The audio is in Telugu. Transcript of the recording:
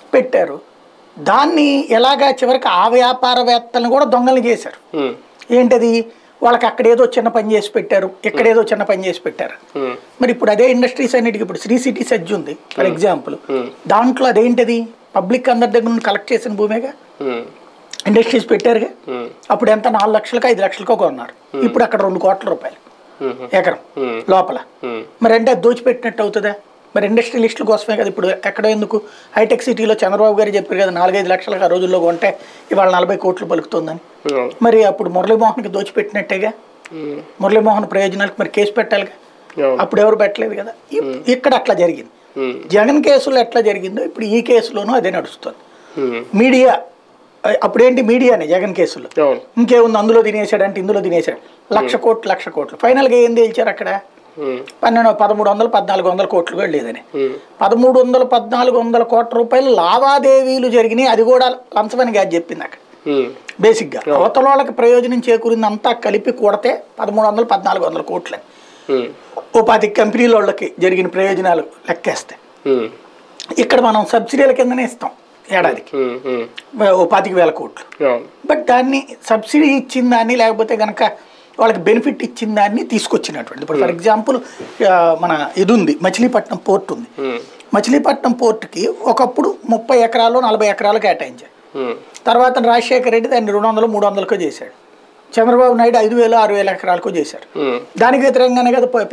పెట్టారు దాన్ని ఎలాగా చివరికి ఆ వ్యాపారవేత్తలను కూడా దొంగలు చేశారు ఉమ్, ఏంటది వాళ్ళకి అక్కడ ఏదో చిన్న పని చేసి పెట్టారు ఇక్కడ ఏదో చిన్న పని చేసి పెట్టారు ఉమ్, మరి ఇప్పుడు అదే ఇండస్ట్రీస్ అన్నిటికీ ఇప్పుడు శ్రీ సిటీ సజ్జు ఉంది ఫర్ ఎగ్జాంపుల్ Hmm. దాంట్లో అదేంటది పబ్లిక్ అందరి దగ్గర నుండి కలెక్ట్ చేసిన భూమేగా ఉమ్, ఇండస్ట్రీస్ పెట్టారుగా ఉమ్, అప్పుడు ఎంత నాలుగు లక్షలకు ఐదు లక్షలకో కొన్నారు ఇప్పుడు అక్కడ రెండు కోట్ల రూపాయలు ఉమ్, ఎకరం Hmm. లోపల ఉమ్, మరి అంటే అది దోచిపెట్టినట్టు అవుతుందా మరి ఇండస్ట్రియలిస్టుల కోసమే కదా ఇప్పుడు ఎక్కడ ఎందుకు హైటెక్ సిటీలో చంద్రబాబు గారు చెప్పారు కదా నాలుగైదు లక్షలకు ఆ రోజుల్లో కొంటే ఇవాళ నలభై కోట్లు పలుకుతుందని అవును. మరి అప్పుడు మురళీమోహన్కి దోచిపెట్టినట్టేగా ఉమ్, మురళీమోహన్ ప్రయోజనాలకు మరి కేసు పెట్టాలిగా అవును. అప్పుడు ఎవరు పెట్టలేదు కదా ఇప్- ఇక్కడ అట్లా జరిగింది ఉమ్, జగన్ కేసులో ఎట్లా జరిగిందో ఇప్పుడు ఈ కేసులోనూ అదే నడుస్తుంది ఉమ్, మీడియా అ- అప్పుడేంటి మీడియానే జగన్ కేసులో అవును. ఇంకేముంది అందులో తినేసాడు అంటే ఇందులో తినేసాడు లక్ష కోట్లు లక్ష కోట్లు ఫైనల్గా ఏం తేల్చారు అక్కడ ఉమ్, పన్నెండు పదమూడు వందలు పద్నాలుగు వందల కోట్లు కూడా లేదని ఉమ్, పదమూడు వందల పద్నాలుగు వందల కోట్ల రూపాయలు లావాదేవీలు జరిగినాయి అది కూడా లంచమని కాదు చెప్పింది అక్కడ ఉమ్, బేసిక్గా అవతల వాళ్ళకి ప్రయోజనం చేకూరింది అంతా కలిపి కూడితే పదమూడు వందలు పద్నాలుగు వందల కోట్లే ఉమ్, ఓ పాతి కంపెనీల వాళ్ళకి జరిగిన ప్రయోజనాలు లెక్కేస్తే ఉమ్, ఇక్కడ మనం సబ్సిడీల కిందనే ఇస్తాం ఏడాదికి ఉమ్, ఉమ్, ఓ పాతిక వేల కోట్లు అవును. బట్ దాన్ని సబ్సిడీ ఇచ్చిన దాన్ని లేకపోతే కనుక వాళ్ళకి బెనిఫిట్ ఇచ్చిన దాన్ని తీసుకొచ్చినటువంటి ఇప్పుడు ఫర్ ఎగ్జాంపుల్ మన ఇది ఉంది మచిలీపట్నం పోర్ట్ ఉంది ఉమ్, మచిలీపట్నం పోర్టుకి ఒకప్పుడు ముప్పై ఎకరాలు నలభై ఎకరాలు కేటాయించారు ఉమ్, తర్వాత రాజశేఖర రెడ్డి దాన్ని రెండు వందలు మూడు వందలకో చేశాడు చంద్రబాబు నాయుడు ఐదు వేలు ఆరు వేల ఎకరాలకో చేశారు ఉమ్, దానికి వ్యతిరేకంగానే కదా